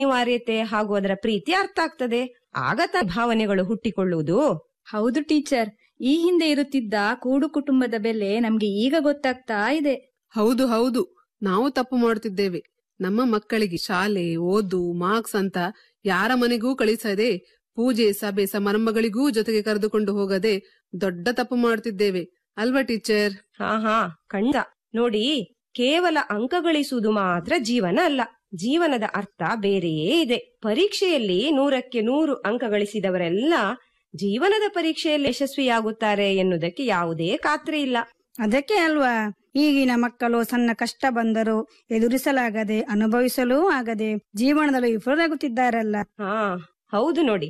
ಅನಿವಾರ್ಯತೆ ಹಾಗೂ ಅದರ ಪ್ರೀತಿ ಅರ್ಥ ಆಗ್ತದೆ ಆಗ ತ ಭಾವನೆಗಳು ಹುಟ್ಟಿಕೊಳ್ಳುವುದು ಹೌದು ಟೀಚರ್ ಈ ಹಿಂದೆ ಇರುತ್ತಿದ್ದ ಕೂಡು ಕುಟುಂಬದ ಬೆಲೆ ನಮ್ಗೆ ಈಗ ಗೊತ್ತಾಗ್ತಾ ಇದೆ ಹೌದು ಹೌದು ನಾವು ತಪ್ಪು ಮಾಡುತ್ತಿದ್ದೇವೆ ನಮ್ಮ ಮಕ್ಕಳಿಗೆ ಶಾಲೆ ಓದು ಮಾರ್ಕ್ಸ್ ಅಂತ ಯಾರ ಮನೆಗೂ ಕಳಿಸದೆ ಪೂಜೆ ಸಭೆ ಸಮಾರಂಭಗಳಿಗೂ ಜೊತೆಗೆ ಕರೆದುಕೊಂಡು ಹೋಗದೆ ದೊಡ್ಡ ತಪ್ಪು ಮಾಡುತ್ತಿದ್ದೇವೆ ಅಲ್ವಾ ಟೀಚರ್ ಹಾ ಹಾ ಖಂಡಿತ ನೋಡಿ ಕೇವಲ ಅಂಕ ಗಳಿಸುವುದು ಮಾತ್ರ ಜೀವನ ಅಲ್ಲ ಜೀವನದ ಅರ್ಥ ಬೇರೆಯೇ ಇದೆ ಪರೀಕ್ಷೆಯಲ್ಲಿ ನೂರಕ್ಕೆ ನೂರು ಅಂಕ ಗಳಿಸಿದವರೆಲ್ಲ ಜೀವನದ ಪರೀಕ್ಷೆಯಲ್ಲಿ ಯಶಸ್ವಿಯಾಗುತ್ತಾರೆ ಎನ್ನುವುದಕ್ಕೆ ಯಾವುದೇ ಖಾತ್ರಿ ಇಲ್ಲ ಅದಕ್ಕೆ ಅಲ್ವಾ ಈಗಿನ ಮಕ್ಕಳು ಸಣ್ಣ ಕಷ್ಟ ಬಂದರೂ ಎದುರಿಸಲಾಗದೆ ಅನುಭವಿಸಲೂ ಆಗದೆ ಜೀವನದಲ್ಲಿ ವಿಫಲರಾಗುತ್ತಿದ್ದಾರಲ್ಲ ಹಾ ಹೌದು ನೋಡಿ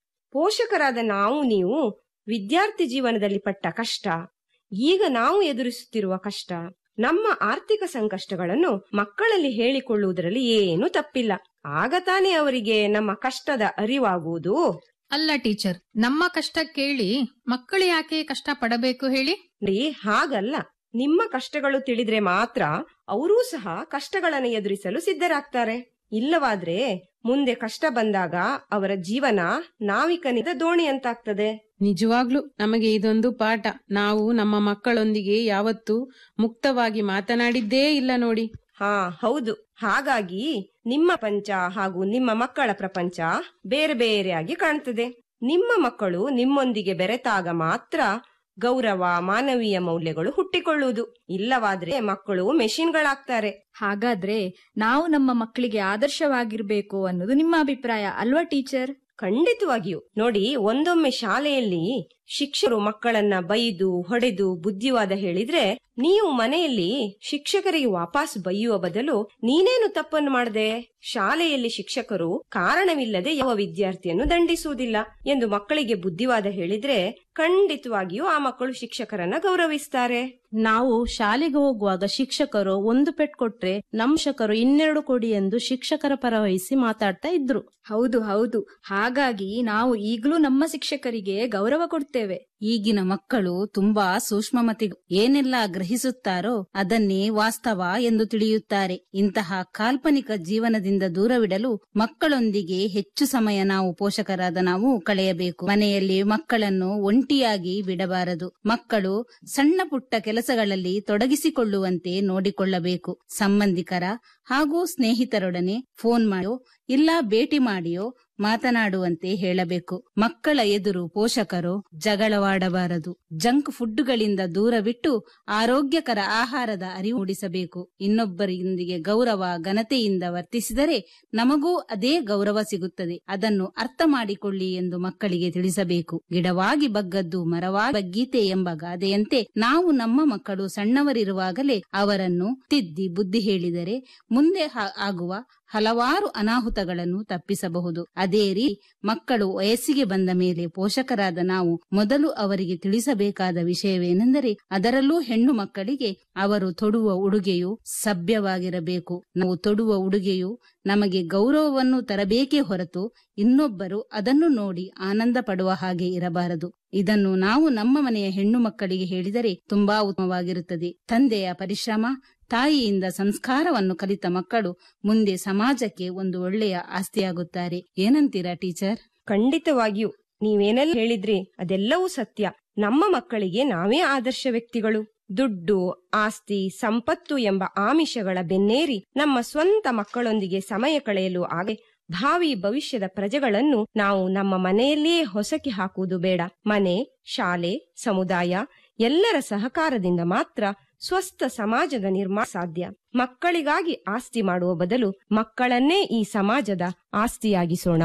ಪೋಷಕರಾದ ನಾವು ನೀವು ವಿದ್ಯಾರ್ಥಿ ಜೀವನದಲ್ಲಿ ಪಟ್ಟ ಕಷ್ಟ ಈಗ ನಾವು ಎದುರಿಸುತ್ತಿರುವ ಕಷ್ಟ ನಮ್ಮ ಆರ್ಥಿಕ ಸಂಕಷ್ಟಗಳನ್ನು ಮಕ್ಕಳಲ್ಲಿ ಹೇಳಿಕೊಳ್ಳುವುದರಲ್ಲಿ ಏನೂ ತಪ್ಪಿಲ್ಲ ಆಗ ತಾನೇ ಅವರಿಗೆ ನಮ್ಮ ಕಷ್ಟದ ಅರಿವಾಗುವುದು ಅಲ್ಲ ಟೀಚರ್ ನಮ್ಮ ಕಷ್ಟ ಕೇಳಿ ಮಕ್ಕಳು ಯಾಕೆ ಕಷ್ಟ ಪಡಬೇಕು ಹೇಳಿ ನೋಡಿ ಹಾಗಲ್ಲ ನಿಮ್ಮ ಕಷ್ಟಗಳು ತಿಳಿದ್ರೆ ಮಾತ್ರ ಅವರೂ ಸಹ ಕಷ್ಟಗಳನ್ನು ಎದುರಿಸಲು ಸಿದ್ಧರಾಗ್ತಾರೆ ಇಲ್ಲವಾದ್ರೆ ಮುಂದೆ ಕಷ್ಟ ಬಂದಾಗ ಅವರ ಜೀವನ ನಾವಿಕನಿದ ದೋಣಿ ಅಂತಾಗ್ತದೆ ನಿಜವಾಗ್ಲೂ ನಮಗೆ ಇದೊಂದು ಪಾಠ ನಾವು ನಮ್ಮ ಮಕ್ಕಳೊಂದಿಗೆ ಯಾವತ್ತೂ ಮುಕ್ತವಾಗಿ ಮಾತನಾಡಿದ್ದೇ ಇಲ್ಲ ನೋಡಿ ಹಾ ಹೌದು ಹಾಗಾಗಿ ನಿಮ್ಮ ಪಂಚ ಹಾಗೂ ನಿಮ್ಮ ಮಕ್ಕಳ ಪ್ರಪಂಚ ಬೇರೆ ಬೇರೆಯಾಗಿ ಕಾಣ್ತದೆ ನಿಮ್ಮ ಮಕ್ಕಳು ನಿಮ್ಮೊಂದಿಗೆ ಬೆರೆತಾಗ ಮಾತ್ರ ಗೌರವ ಮಾನವೀಯ ಮೌಲ್ಯಗಳು ಹುಟ್ಟಿಕೊಳ್ಳುವುದು ಇಲ್ಲವಾದ್ರೆ ಮಕ್ಕಳು ಮೆಷಿನ್ಗಳಾಗ್ತಾರೆ ಹಾಗಾದ್ರೆ ನಾವು ನಮ್ಮ ಮಕ್ಕಳಿಗೆ ಆದರ್ಶವಾಗಿರ್ಬೇಕು ಅನ್ನೋದು ನಿಮ್ಮ ಅಭಿಪ್ರಾಯ ಅಲ್ವಾ ಟೀಚರ್ ಖಂಡಿತವಾಗಿಯೂ ನೋಡಿ ಒಂದೊಮ್ಮೆ ಶಾಲೆಯಲ್ಲಿ ಶಿಕ್ಷಕರು ಮಕ್ಕಳನ್ನ ಬೈದು ಹೊಡೆದು ಬುದ್ಧಿವಾದ ಹೇಳಿದ್ರೆ ನೀವು ಮನೆಯಲ್ಲಿ ಶಿಕ್ಷಕರಿಗೆ ವಾಪಸ್ ಬೈಯುವ ಬದಲು ನೀನೇನು ತಪ್ಪನ್ನು ಮಾಡದೆ ಶಾಲೆಯಲ್ಲಿ ಶಿಕ್ಷಕರು ಕಾರಣವಿಲ್ಲದೆ ಯಾವ ವಿದ್ಯಾರ್ಥಿಯನ್ನು ದಂಡಿಸುವುದಿಲ್ಲ ಎಂದು ಮಕ್ಕಳಿಗೆ ಬುದ್ಧಿವಾದ ಹೇಳಿದ್ರೆ ಖಂಡಿತವಾಗಿಯೂ ಆ ಮಕ್ಕಳು ಶಿಕ್ಷಕರನ್ನ ಗೌರವಿಸ್ತಾರೆ ನಾವು ಶಾಲೆಗೆ ಹೋಗುವಾಗ ಶಿಕ್ಷಕರು ಒಂದು ಪೆಟ್ ಕೊಟ್ರೆ ನಮ್ ಶಿಕ್ಷಕರು ಇನ್ನೆರಡು ಕೊಡಿ ಎಂದು ಶಿಕ್ಷಕರ ಪರ ವಹಿಸಿ ಮಾತಾಡ್ತಾ ಇದ್ರು ಹೌದು ಹೌದು ಹಾಗಾಗಿ ನಾವು ಈಗಲೂ ನಮ್ಮ ಶಿಕ್ಷಕರಿಗೆ ಗೌರವ ಕೊಡ್ತೇವೆ ಈಗಿನ ಮಕ್ಕಳು ತುಂಬಾ ಸೂಕ್ಷ್ಮಮತಿಗಳು ಏನೆಲ್ಲ ಗ್ರಹಿಸುತ್ತಾರೋ ಅದನ್ನೇ ವಾಸ್ತವ ಎಂದು ತಿಳಿಯುತ್ತಾರೆ ಇಂತಹ ಕಾಲ್ಪನಿಕ ಜೀವನದಿಂದ ದೂರವಿಡಲು ಮಕ್ಕಳೊಂದಿಗೆ ಹೆಚ್ಚು ಸಮಯ ನಾವು ಪೋಷಕರಾದ ನಾವು ಕಳೆಯಬೇಕು ಮನೆಯಲ್ಲಿ ಮಕ್ಕಳನ್ನು ಒಂಟಿಯಾಗಿ ಬಿಡಬಾರದು ಮಕ್ಕಳು ಸಣ್ಣ ಪುಟ್ಟ ಕೆಲಸಗಳಲ್ಲಿ ತೊಡಗಿಸಿಕೊಳ್ಳುವಂತೆ ನೋಡಿಕೊಳ್ಳಬೇಕು ಸಂಬಂಧಿಕರ ಹಾಗೂ ಸ್ನೇಹಿತರೊಡನೆ ಫೋನ್ ಮಾಡಿಯೋ ಇಲ್ಲ ಭೇಟಿ ಮಾಡಿಯೋ ಮಾತನಾಡುವಂತೆ ಹೇಳಬೇಕು ಮಕ್ಕಳ ಎದುರು ಪೋಷಕರು ಜಗಳವಾಡಬಾರದು ಜಂಕ್ ಫುಡ್ಗಳಿಂದ ದೂರವಿಟ್ಟು ಆರೋಗ್ಯಕರ ಆಹಾರದ ಅರಿವು ಮೂಡಿಸಬೇಕು ಇನ್ನೊಬ್ಬರೊಂದಿಗೆ ಗೌರವ ಘನತೆಯಿಂದ ವರ್ತಿಸಿದರೆ ನಮಗೂ ಅದೇ ಗೌರವ ಸಿಗುತ್ತದೆ ಅದನ್ನು ಅರ್ಥ ಮಾಡಿಕೊಳ್ಳಿ ಎಂದು ಮಕ್ಕಳಿಗೆ ತಿಳಿಸಬೇಕು ಗಿಡವಾಗಿ ಬಗ್ಗದ್ದು ಮರವಾಗಿ ಬಗ್ಗೀತೆ ಎಂಬ ಗಾದೆಯಂತೆ ನಾವು ನಮ್ಮ ಮಕ್ಕಳು ಸಣ್ಣವರಿರುವಾಗಲೇ ಅವರನ್ನು ತಿದ್ದಿ ಬುದ್ಧಿ ಹೇಳಿದರೆ ಮುಂದೆ ಹಾ- ಆಗುವ ಹಲವಾರು ಅನಾಹುತಗಳನ್ನು ತಪ್ಪಿಸಬಹುದು ಅದೇ ರೀತಿ ಮಕ್ಕಳು ವಯಸ್ಸಿಗೆ ಬಂದ ಮೇಲೆ ಪೋಷಕರಾದ ನಾವು ಮೊದಲು ಅವರಿಗೆ ತಿಳಿಸಬೇಕಾದ ವಿಷಯವೇನೆಂದರೆ ಅದರಲ್ಲೂ ಹೆಣ್ಣು ಮಕ್ಕಳಿಗೆ ಅವರು ತೊಡುವ ಉಡುಗೆಯು ಸಭ್ಯವಾಗಿರಬೇಕು ನಾವು ತೊಡುವ ಉಡುಗೆಯು ನಮಗೆ ಗೌರವವನ್ನು ತರಬೇಕೇ ಹೊರತು ಇನ್ನೊಬ್ಬರು ಅದನ್ನು ನೋಡಿ ಆನಂದ ಪಡುವ ಹಾಗೆ ಇರಬಾರದು ಇದನ್ನು ನಾವು ನಮ್ಮ ಮನೆಯ ಹೆಣ್ಣು ಮಕ್ಕಳಿಗೆ ಹೇಳಿದರೆ ತುಂಬಾ ಉತ್ತಮವಾಗಿರುತ್ತದೆ ತಂದೆಯ ಪರಿಶ್ರಮ ತಾಯಿಯಿಂದ ಸಂಸ್ಕಾರವನ್ನು ಕಲಿತ ಮಕ್ಕಳು ಮುಂದೆ ಸಮಾಜಕ್ಕೆ ಒಂದು ಒಳ್ಳೆಯ ಆಸ್ತಿಯಾಗುತ್ತಾರೆ ಏನಂತೀರಾ ಟೀಚರ್ ಖಂಡಿತವಾಗಿಯೂ ನೀವೇನೆಲ್ಲ ಹೇಳಿದ್ರಿ ಅದೆಲ್ಲವೂ ಸತ್ಯ ನಮ್ಮ ಮಕ್ಕಳಿಗೆ ನಾವೇ ಆದರ್ಶ ವ್ಯಕ್ತಿಗಳು ದುಡ್ಡು ಆಸ್ತಿ ಸಂಪತ್ತು ಎಂಬ ಆಮಿಷಗಳ ಬೆನ್ನೇರಿ ನಮ್ಮ ಸ್ವಂತ ಮಕ್ಕಳೊಂದಿಗೆ ಸಮಯ ಕಳೆಯಲು ಆಗೆ ಭಾವಿ ಭವಿಷ್ಯದ ಪ್ರಜೆಗಳನ್ನು ನಾವು ನಮ್ಮ ಮನೆಯಲ್ಲಿಯೇ ಹೊಸಕಿ ಹಾಕುವುದು ಬೇಡ ಮನೆ ಶಾಲೆ ಸಮುದಾಯ ಎಲ್ಲರ ಸಹಕಾರದಿಂದ ಮಾತ್ರ ಸ್ವಸ್ಥ ಸಮಾಜದ ನಿರ್ಮಾಣ ಸಾಧ್ಯ ಮಕ್ಕಳಿಗಾಗಿ ಆಸ್ತಿ ಮಾಡುವ ಬದಲು ಮಕ್ಕಳನ್ನೇ ಈ ಸಮಾಜದ ಆಸ್ತಿಯಾಗಿಸೋಣ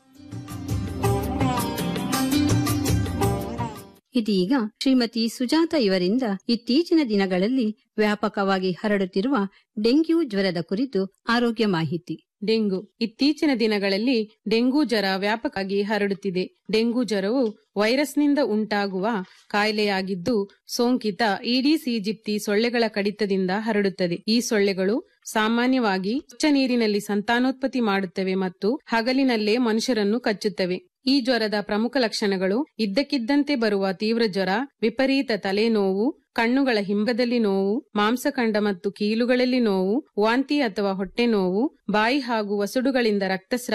ಇದೀಗ ಶ್ರೀಮತಿ ಸುಜಾತ ಇವರಿಂದ ಇತ್ತೀಚಿನ ದಿನಗಳಲ್ಲಿ ವ್ಯಾಪಕವಾಗಿ ಹರಡುತ್ತಿರುವ ಡೆಂಗ್ಯೂ ಜ್ವರದ ಕುರಿತು ಆರೋಗ್ಯ ಮಾಹಿತಿ ಡೆಂಗು ಇತ್ತೀಚಿನ ದಿನಗಳಲ್ಲಿ ಡೆಂಗು ಜ್ವರ ವ್ಯಾಪಕವಾಗಿ ಹರಡುತ್ತಿದೆ ಡೆಂಗು ಜ್ವರವು ವೈರಸ್ನಿಂದ ಉಂಟಾಗುವ ಕಾಯಿಲೆಯಾಗಿದ್ದು ಸೋಂಕಿತ ಈಡಿಸ್ ಈಜಿಪ್ತಿ ಸೊಳ್ಳೆಗಳ ಕಡಿತದಿಂದ ಹರಡುತ್ತದೆ ಈ ಸೊಳ್ಳೆಗಳು ಸಾಮಾನ್ಯವಾಗಿ ಸ್ವಚ್ಛ ನೀರಿನಲ್ಲಿ ಸಂತಾನೋತ್ಪತ್ತಿ ಮಾಡುತ್ತವೆ ಮತ್ತು ಹಗಲಿನಲ್ಲೇ ಮನುಷ್ಯರನ್ನು ಕಚ್ಚುತ್ತವೆ ಈ ಜ್ವರದ ಪ್ರಮುಖ ಲಕ್ಷಣಗಳು ಇದ್ದಕ್ಕಿದ್ದಂತೆ ಬರುವ ತೀವ್ರ ಜ್ವರ ವಿಪರೀತ ತಲೆನೋವು ಕಣ್ಣುಗಳ ಹಿಂಬದಲ್ಲಿ ನೋವು ಮಾಂಸಖಂಡ ಮತ್ತು ಕೀಲುಗಳಲ್ಲಿ ನೋವು ವಾಂತಿ ಅಥವಾ ಹೊಟ್ಟೆ ನೋವು ಬಾಯಿ ಹಾಗೂ ವಸುಡುಗಳಿಂದ ರಕ್ತಸ್ರಾವ